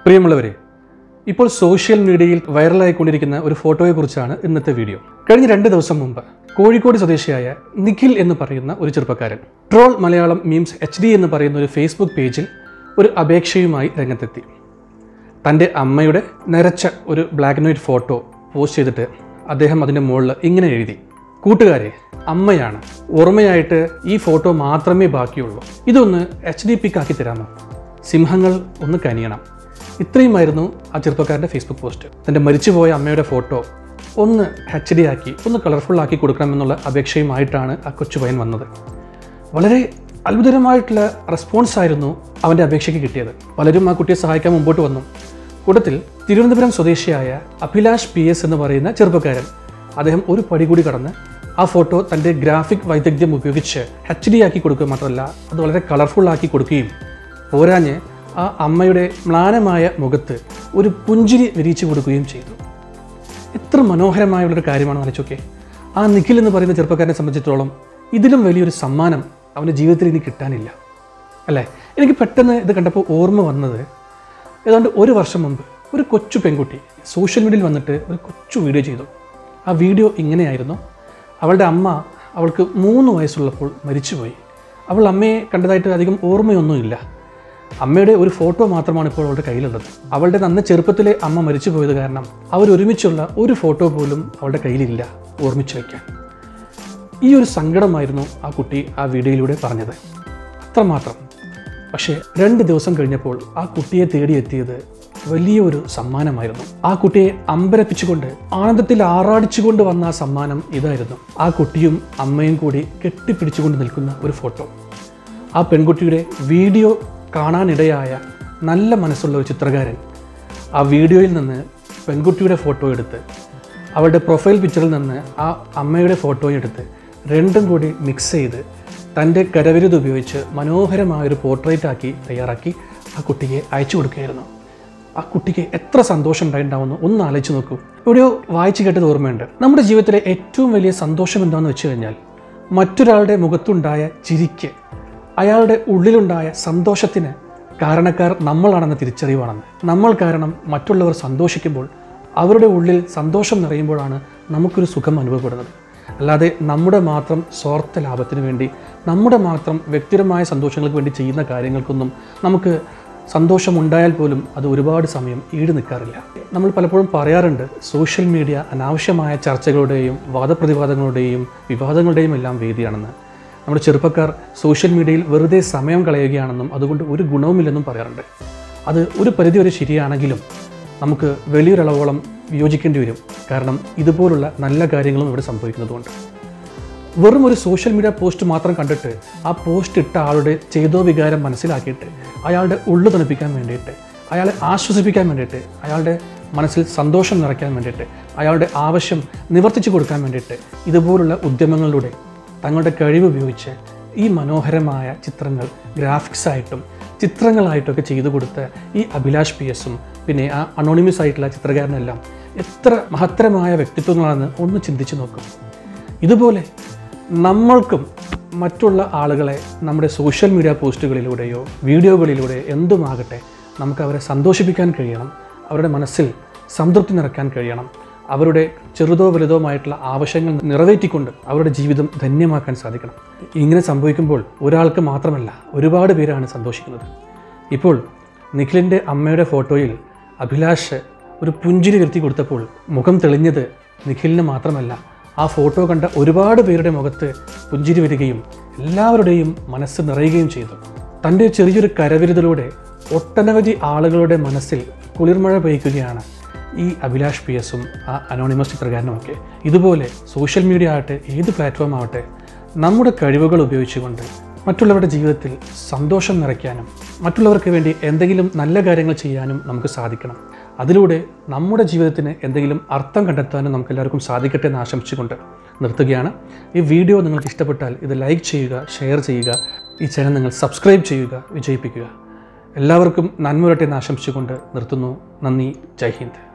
പ്രിയമുള്ളവരെ ഇപ്പോൾ സോഷ്യൽ മീഡിയയിൽ വൈറലായിക്കൊണ്ടിരിക്കുന്ന ഒരു ഫോട്ടോയെക്കുറിച്ചാണ് ഇന്നത്തെ വീഡിയോ കഴിഞ്ഞ രണ്ട് ദിവസം മുമ്പ് കോഴിക്കോട് സ്വദേശിയായ നിഖിൽ എന്ന് പറയുന്ന ഒരു ചെറുപ്പക്കാരൻ troll Malayalam memes H D എന്ന് പറയുന്ന ഒരു ഫേസ്ബുക്ക് പേജിൽ ഒരു അപേക്ഷയുമായി രംഗത്തെത്തി തൻ്റെ അമ്മയുടെ നരച്ച ഒരു black and white photo post ചെയ്തിട്ട് അദ്ദേഹം അതിൻ്റെ മുകളിൽ ഇങ്ങനെ എഴുതി കൂട്ടുകാരെ അമ്മയാണ് ഓർമ്മയായിട്ട് ഈ ഫോട്ടോ മാത്രമേ ബാക്കിയുള്ളൂ ഇതൊന്ന് എച്ച് ഡി പിക്ക് ആക്കി തരാമോ സിംഹങ്ങൾ ഒന്ന് കനിയണം ഇത്രയുമായിരുന്നു ആ ചെറുപ്പക്കാരൻ്റെ ഫേസ്ബുക്ക് പോസ്റ്റ് തൻ്റെ മരിച്ചുപോയ അമ്മയുടെ ഫോട്ടോ ഒന്ന് എച്ച് ഡി ആക്കി ഒന്ന് കളർഫുൾ ആക്കി കൊടുക്കണമെന്നുള്ള അപേക്ഷയുമായിട്ടാണ് ആ കൊച്ചു പയ്യൻ വന്നത് വളരെ അത്ഭുതകരമായിട്ടുള്ള റെസ്പോൺസ് ആയിരുന്നു അവൻ്റെ അപേക്ഷയ്ക്ക് കിട്ടിയത് പലരും ആ കുട്ടിയെ സഹായിക്കാൻ മുമ്പോട്ട് വന്നു കൂട്ടത്തിൽ തിരുവനന്തപുരം സ്വദേശിയായ അഭിലാഷ് പി എസ് എന്ന് പറയുന്ന ചെറുപ്പക്കാരൻ അദ്ദേഹം ഒരു പടി കൂടി കടന്ന് ആ ഫോട്ടോ തൻ്റെ ഗ്രാഫിക് വൈദഗ്ധ്യം ഉപയോഗിച്ച് എച്ച് ഡി ആക്കി കൊടുക്കുക മാത്രമല്ല അത് വളരെ കളർഫുൾ ആക്കി കൊടുക്കുകയും പോരാഞ്ഞ് ആ അമ്മയുടെ മ്ലാനമായ മുഖത്ത് ഒരു പുഞ്ചിരി വിരിച്ചു കൊടുക്കുകയും ചെയ്തു എത്ര മനോഹരമായുള്ളൊരു കാര്യമാണ് ആലോചിച്ചൊക്കെ ആ നിഖിൽ എന്ന് പറയുന്ന ചെറുപ്പക്കാരനെ സംബന്ധിച്ചിടത്തോളം ഇതിലും വലിയൊരു സമ്മാനം അവൻ്റെ ജീവിതത്തിൽ ഇനി കിട്ടാനില്ല അല്ലേ എനിക്ക് പെട്ടെന്ന് ഇത് കണ്ടപ്പോൾ ഓർമ്മ വന്നത് ഏതാണ്ട് ഒരു വർഷം മുമ്പ് ഒരു കൊച്ചു പെൺകുട്ടി സോഷ്യൽ മീഡിയയിൽ വന്നിട്ട് ഒരു കൊച്ചു വീഡിയോ ചെയ്തു ആ വീഡിയോ ഇങ്ങനെയായിരുന്നു അവളുടെ അമ്മ അവൾക്ക് മൂന്ന് വയസ്സുള്ളപ്പോൾ മരിച്ചുപോയി അവൾ അമ്മയെ കണ്ടതായിട്ട് അധികം ഓർമ്മയൊന്നുമില്ല അമ്മയുടെ ഒരു ഫോട്ടോ മാത്രമാണ് ഇപ്പോൾ അവളുടെ കയ്യിലുള്ളത് അവളുടെ നന്ന ചെറുപ്പത്തിലെ അമ്മ മരിച്ചു പോയത് കാരണം അവരൊരുമിച്ചുള്ള ഒരു ഫോട്ടോ പോലും അവളുടെ കയ്യിലില്ല ഓർമ്മിച്ചു വയ്ക്കാൻ ഈ ഒരു സങ്കടമായിരുന്നു ആ കുട്ടി ആ വീഡിയോയിലൂടെ പറഞ്ഞത് അത്രമാത്രം പക്ഷേ രണ്ട് ദിവസം കഴിഞ്ഞപ്പോൾ ആ കുട്ടിയെ തേടിയെത്തിയത് വലിയൊരു സമ്മാനമായിരുന്നു ആ കുട്ടിയെ അമ്പരപ്പിച്ചുകൊണ്ട് ആനന്ദത്തിൽ ആറാടിച്ചുകൊണ്ട് വന്ന ആ സമ്മാനം ഇതായിരുന്നു ആ കുട്ടിയും അമ്മയും കൂടി കെട്ടിപ്പിടിച്ചുകൊണ്ട് നിൽക്കുന്ന ഒരു ഫോട്ടോ ആ പെൺകുട്ടിയുടെ വീഡിയോ കാണാനിടയായ നല്ല മനസ്സുള്ള ഒരു ചിത്രകാരൻ ആ വീഡിയോയിൽ നിന്ന് പെൺകുട്ടിയുടെ ഫോട്ടോ എടുത്ത് അവളുടെ പ്രൊഫൈൽ പിക്ചറിൽ നിന്ന് ആ അമ്മയുടെ ഫോട്ടോ എടുത്ത് രണ്ടും കൂടി മിക്സ് ചെയ്ത് തൻ്റെ കരവിരുത് ഉപയോഗിച്ച് മനോഹരമായൊരു പോർട്രേറ്റ് ആക്കി തയ്യാറാക്കി ആ കുട്ടിക്ക് അയച്ചു കൊടുക്കുകയായിരുന്നു ആ കുട്ടിക്ക് എത്ര സന്തോഷം ഉണ്ടായിട്ടുണ്ടാവുമെന്ന് ഒന്ന് ആലോചിച്ച് നോക്കൂ എവിടെയോ വായിച്ചു കേട്ടത് ഓർമ്മയുണ്ട് നമ്മുടെ ജീവിതത്തിലെ ഏറ്റവും വലിയ സന്തോഷം എന്താണെന്ന് വെച്ച് കഴിഞ്ഞാൽ മറ്റൊരാളുടെ മുഖത്തുണ്ടായ ചിരിക്ക് അയാളുടെ ഉള്ളിലുണ്ടായ സന്തോഷത്തിന് കാരണക്കാർ നമ്മളാണെന്ന തിരിച്ചറിവാണെന്ന് നമ്മൾ കാരണം മറ്റുള്ളവർ സന്തോഷിക്കുമ്പോൾ അവരുടെ ഉള്ളിൽ സന്തോഷം നിറയുമ്പോഴാണ് നമുക്കൊരു സുഖം അനുഭവപ്പെടുന്നത് അല്ലാതെ നമ്മുടെ മാത്രം സ്വാർത്ഥ ലാഭത്തിന് വേണ്ടി നമ്മുടെ മാത്രം വ്യക്തിപരമായ സന്തോഷങ്ങൾക്ക് വേണ്ടി ചെയ്യുന്ന കാര്യങ്ങൾക്കൊന്നും നമുക്ക് സന്തോഷം ഉണ്ടായാൽ പോലും അത് ഒരുപാട് സമയം ഈട് നിൽക്കാറില്ല നമ്മൾ പലപ്പോഴും പറയാറുണ്ട് സോഷ്യൽ മീഡിയ അനാവശ്യമായ ചർച്ചകളുടെയും വാദപ്രതിവാദങ്ങളുടെയും വിവാദങ്ങളുടെയും എല്ലാം വേദിയാണെന്ന് നമ്മുടെ ചെറുപ്പക്കാർ സോഷ്യൽ മീഡിയയിൽ വെറുതെ സമയം കളയുകയാണെന്നും അതുകൊണ്ട് ഒരു ഗുണവുമില്ലെന്നും പറയാറുണ്ട് അത് ഒരു പരിധിവരെ ശരിയാണെങ്കിലും നമുക്ക് വലിയൊരളവോളം വിയോജിക്കേണ്ടി വരും കാരണം ഇതുപോലുള്ള നല്ല കാര്യങ്ങളും ഇവിടെ സംഭവിക്കുന്നതുകൊണ്ട് വെറും ഒരു സോഷ്യൽ മീഡിയ പോസ്റ്റ് മാത്രം കണ്ടിട്ട് ആ പോസ്റ്റ് ഇട്ട ആളുടെ ചെയ്തോ വികാരം മനസ്സിലാക്കിയിട്ട് അയാളുടെ ഉള്ളു തണുപ്പിക്കാൻ വേണ്ടിയിട്ട് അയാളെ ആശ്വസിപ്പിക്കാൻ വേണ്ടിയിട്ട് അയാളുടെ മനസ്സിൽ സന്തോഷം നിറയ്ക്കാൻ വേണ്ടിയിട്ട് അയാളുടെ ആവശ്യം നിവർത്തിച്ചു കൊടുക്കാൻ വേണ്ടിയിട്ട് ഇതുപോലുള്ള ഉദ്യമങ്ങളിലൂടെ തങ്ങളുടെ കഴിവ് ഉപയോഗിച്ച് ഈ മനോഹരമായ ചിത്രങ്ങൾ ഗ്രാഫിക്സ് ആയിട്ടും ചിത്രങ്ങളായിട്ടൊക്കെ ചെയ്തു കൊടുത്ത ഈ അഭിലാഷ് പി എസും പിന്നെ ആ അനോണിമസ് ആയിട്ടുള്ള ചിത്രകാരനെല്ലാം എത്ര മഹത്തരമായ വ്യക്തിത്വങ്ങളാണെന്ന് ഒന്ന് ചിന്തിച്ചു നോക്കും ഇതുപോലെ നമ്മൾക്കും മറ്റുള്ള ആളുകളെ നമ്മുടെ സോഷ്യൽ മീഡിയ പോസ്റ്റുകളിലൂടെയോ വീഡിയോകളിലൂടെ എന്തുമാകട്ടെ നമുക്ക് അവരെ സന്തോഷിപ്പിക്കാൻ കഴിയണം അവരുടെ മനസ്സിൽ സംതൃപ്തി നിറയ്ക്കാൻ കഴിയണം അവരുടെ ചെറുതോ വലുതോമായിട്ടുള്ള ആവശ്യങ്ങൾ നിറവേറ്റിക്കൊണ്ട് അവരുടെ ജീവിതം ധന്യമാക്കാൻ സാധിക്കണം ഇങ്ങനെ സംഭവിക്കുമ്പോൾ ഒരാൾക്ക് മാത്രമല്ല ഒരുപാട് പേരാണ് സന്തോഷിക്കുന്നത് ഇപ്പോൾ നിഖിലിൻ്റെ അമ്മയുടെ ഫോട്ടോയിൽ അഭിലാഷ് ഒരു പുഞ്ചിരി വരുത്തി കൊടുത്തപ്പോൾ മുഖം തെളിഞ്ഞത് നിഖിലിന് മാത്രമല്ല ആ ഫോട്ടോ കണ്ട ഒരുപാട് പേരുടെ മുഖത്ത് പുഞ്ചിരി വരികയും എല്ലാവരുടെയും മനസ്സ് നിറയുകയും ചെയ്തു തൻ്റെ ചെറിയൊരു കരവിരുതലൂടെ ഒട്ടനവധി ആളുകളുടെ മനസ്സിൽ കുളിർമഴ പെയ്യ്ക്കുകയാണ് ഈ അഭിലാഷ് പി എസും ആ അനോണിമസ് ചിത്രകാരനുമൊക്കെ ഇതുപോലെ സോഷ്യൽ മീഡിയ ആകട്ടെ ഏത് പ്ലാറ്റ്ഫോം ആവട്ടെ നമ്മുടെ കഴിവുകൾ ഉപയോഗിച്ചുകൊണ്ട് മറ്റുള്ളവരുടെ ജീവിതത്തിൽ സന്തോഷം നിറയ്ക്കാനും മറ്റുള്ളവർക്ക് വേണ്ടി എന്തെങ്കിലും നല്ല കാര്യങ്ങൾ ചെയ്യാനും നമുക്ക് സാധിക്കണം അതിലൂടെ നമ്മുടെ ജീവിതത്തിന് എന്തെങ്കിലും അർത്ഥം കണ്ടെത്താനും നമുക്ക് എല്ലാവർക്കും സാധിക്കട്ടെ എന്ന് ആശംസിച്ചുകൊണ്ട് നിർത്തുകയാണ് ഈ വീഡിയോ നിങ്ങൾക്ക് ഇഷ്ടപ്പെട്ടാൽ ഇത് ലൈക്ക് ചെയ്യുക ഷെയർ ചെയ്യുക ഈ ചാനൽ നിങ്ങൾ സബ്സ്ക്രൈബ് ചെയ്യുക വിജയിപ്പിക്കുക എല്ലാവർക്കും നന്മ വരട്ടെ എന്ന് ആശംസിച്ചുകൊണ്ട് നിർത്തുന്നു നന്ദി ജയ് ഹിന്ദ്